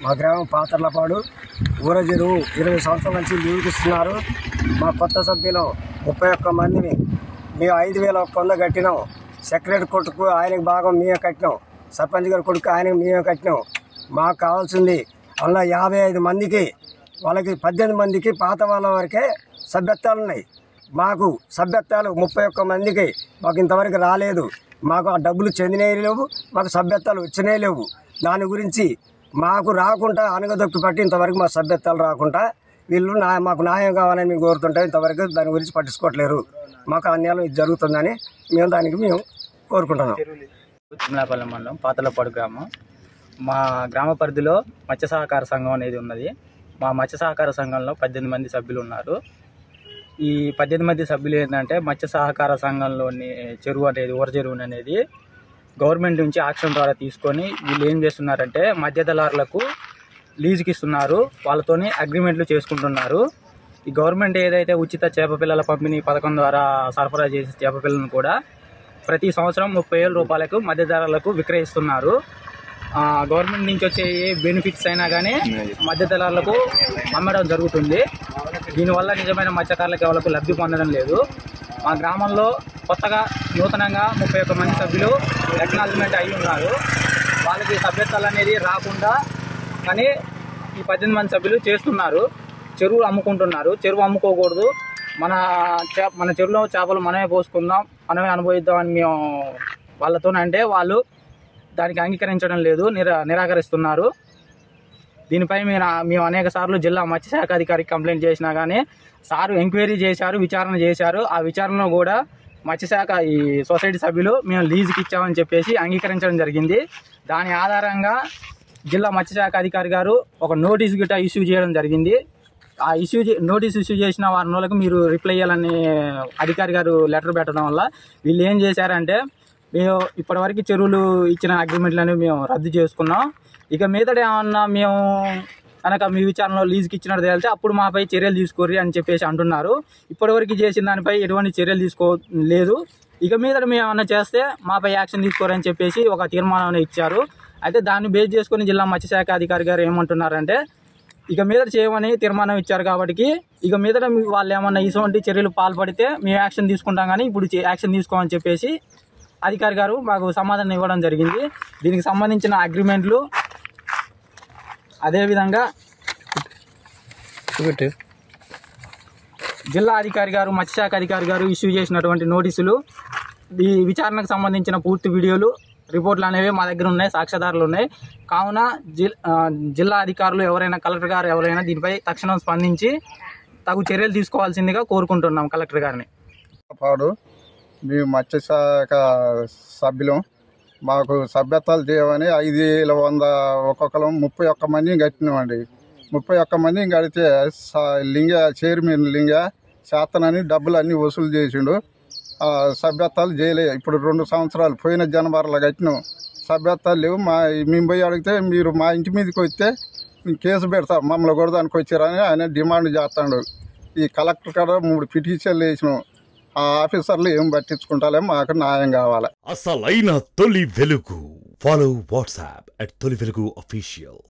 మా గ్రామం పాతర్లపాడు ఊర చెరువు ఇరవై సంవత్సరాల నుంచి లీవ్కి ఇస్తున్నారు మా కొత్త సభ్యులు ముప్పై ఒక్క మందిని మేము ఐదు వేల ఒక్క వంద కట్టినాం సెక్రటరీ కొట్టుకు ఆయనకి భాగం మేమే కట్టినాం సర్పంచ్ గారి కొడుకు ఆయనకి మేమే కట్టినాం మాకు కావాల్సింది అలా యాభై ఐదు మందికి వాళ్ళకి పద్దెనిమిది మందికి పాత వాళ్ళ వరకే సభ్యత్వాలు ఉన్నాయి మాకు సభ్యత్వాలు ముప్పై ఒక్క మందికి మాకు ఇంతవరకు రాలేదు మాకు ఆ డబ్బులు చెందినవి లేవు మాకు సభ్యత్వాలు వచ్చినాయి లేవు దాని గురించి మాకు రాకుండా అనగదొక్కి పట్టి ఇంతవరకు మా సభ్యత్వాలు రాకుండా వీళ్ళు నా మాకు న్యాయం కావాలని మేము కోరుతుంటే ఇంతవరకు దాని గురించి పట్టించుకోవట్లేరు మాకు అన్యాయం ఇది జరుగుతుందని మేము దానికి మేము కోరుకుంటున్నాం తిమ్లాపల్లి మండలం పాతలపాడు గ్రామం మా గ్రామ పరిధిలో మత్స్య సహకార సంఘం అనేది ఉన్నది మా మత్స్య సహకార సంఘంలో పద్దెనిమిది మంది సభ్యులు ఉన్నారు ఈ పద్దెనిమిది మంది సభ్యులు ఏంటంటే మత్స్య సహకార సంఘంలోని చెరువు అనేది ఊర చెరువు అనేది గవర్నమెంట్ నుంచి ఆక్షన్ ద్వారా తీసుకొని వీళ్ళు ఏం చేస్తున్నారంటే మధ్య దళారులకు లీజుకి ఇస్తున్నారు వాళ్ళతోని అగ్రిమెంట్లు చేసుకుంటున్నారు ఈ గవర్నమెంట్ ఏదైతే ఉచిత చేప పిల్లల పంపిణీ పథకం ద్వారా సరఫరా చేసే చేప పిల్లలను కూడా ప్రతి సంవత్సరం ముప్పై వేల రూపాయలకు మధ్యధరలకు విక్రయిస్తున్నారు ఆ, గవర్నమెంట్ నుంచి వచ్చే ఏ బెనిఫిట్స్ అయినా కానీ మధ్యధరలకు అమ్మడం జరుగుతుంది దీనివల్ల నిజమైన మత్స్యకారులకు ఎవరికి లబ్ధి పొందడం లేదు మా గ్రామంలో కొత్తగా నూతనంగా ముప్పై ఒక్క మంది సభ్యులు ఎక్నాలజ్మెంట్ అయి ఉన్నారు వాళ్ళకి సభ్యత్వాలు అనేది రాకుండా కానీ ఈ పద్దెనిమిది మంది సభ్యులు చేస్తున్నారు చెరువు అమ్ముకుంటున్నారు చెరువు అమ్ముకోకూడదు మన చే మన చెరువులో చేపలు మనమే పోసుకుందాం మనమే అనుభవిద్దామని మేము వాళ్ళతో అంటే వాళ్ళు దానికి అంగీకరించడం లేదు నిరా నిరాకరిస్తున్నారు దీనిపై మీరు మేము అనేక సార్లు జిల్లా మత్స్యశాఖ అధికారికి కంప్లైంట్ చేసినా కానీ సారు ఎంక్వైరీ చేశారు విచారణ చేశారు ఆ విచారణలో కూడా మత్స్యశాఖ ఈ సొసైటీ సభ్యులు మేము లీజుకి ఇచ్చామని చెప్పేసి అంగీకరించడం జరిగింది దాని ఆధారంగా జిల్లా మత్స్యశాఖ అధికారి గారు ఒక నోటీస్ గిట్ట ఇష్యూ చేయడం జరిగింది ఆ ఇష్యూ చే- నోటీస్ ఇష్యూ చేసిన వారం రోజులకు మీరు రిప్లై ఇవ్వాలని అధికారి గారు లెటర్ పెట్టడం వల్ల వీళ్ళు ఏం చేశారంటే మేము ఇప్పటివరకు చెరువులు ఇచ్చిన అగ్రిమెంట్లను మేము రద్దు చేసుకున్నాం ఇక మీదట ఏమన్నా మేము కనుక మీ విచారణలో లీజుకి ఇచ్చినట్టు తేలితే అప్పుడు మాపై చర్యలు తీసుకోర్రి అని చెప్పేసి అంటున్నారు ఇప్పటివరకు చేసిన దానిపై ఎటువంటి చర్యలు తీసుకో లేదు ఇక మీదట మేము ఏమన్నా చేస్తే మాపై యాక్షన్ తీసుకోరని చెప్పేసి ఒక తీర్మానం ఇచ్చారు అయితే దాన్ని బేస్ చేసుకుని జిల్లా మత్స్యశాఖ అధికారి గారు ఏమంటున్నారంటే ఇక మీద చేయమని తీర్మానం ఇచ్చారు కాబట్టి ఇక మీద వాళ్ళు ఏమన్నా ఇటువంటి చర్యలు పాల్పడితే మేము యాక్షన్ తీసుకుంటాం కానీ ఇప్పుడు చే- యాక్షన్ తీసుకోమని చెప్పేసి అధికారి గారు మాకు సమాధానం ఇవ్వడం జరిగింది దీనికి సంబంధించిన అగ్రిమెంట్లు అదేవిధంగా జిల్లా అధికారి గారు మత్స్యశాఖ అధికారి గారు ఇష్యూ చేసినటువంటి నోటీసులు ఈ విచారణకు సంబంధించిన పూర్తి వీడియోలు రిపోర్ట్లు అనేవి మా దగ్గర ఉన్నాయి సాక్ష్యాధారాలు ఉన్నాయి కావున జిల్ ఆ, జిల్లా అధికారులు ఎవరైనా కలెక్టర్ గారు ఎవరైనా దీనిపై తక్షణం స్పందించి తగు చర్యలు తీసుకోవాల్సిందిగా కోరుకుంటున్నాం కలెక్టర్ గారిని పాడు మేము మత్స్యశాఖ సభ్యులం మాకు సభ్యత్వాలు చేయమని ఐదు వేల వంద ఒక్కొక్కరం ముప్పై ఒక్క మందిని కట్టినామండి ముప్పై ఒక్క మందిని కడితే స- లింగ చైర్మన్ లింగ చేతనని డబ్బులు అన్నీ వసూలు చేసిండు ఆ, సభ్యత్వాలు చేయలే ఇప్పుడు రెండు సంవత్సరాలు పోయిన జనవరిలో కట్టినాం సభ్యత్వాలు లేవు మా మేము పోయి అడిగితే మీరు మా ఇంటి మీదకి వస్తే మేము కేసు పెడతాం మమ్మల్ని కూడా దానికి వచ్చారని ఆయన డిమాండ్ చేస్తాడు ఈ కలెక్టర్ కాడ మూడు పిటిషన్లు వేసినాం ఆ ఆఫీసర్లు ఏం పట్టించుకుంటాలే మాకు న్యాయం కావాలి అసలైన తొలి వెలుగు ఫాలో వాట్సాప్ అట్ తొలి వెలుగు అఫీషియల్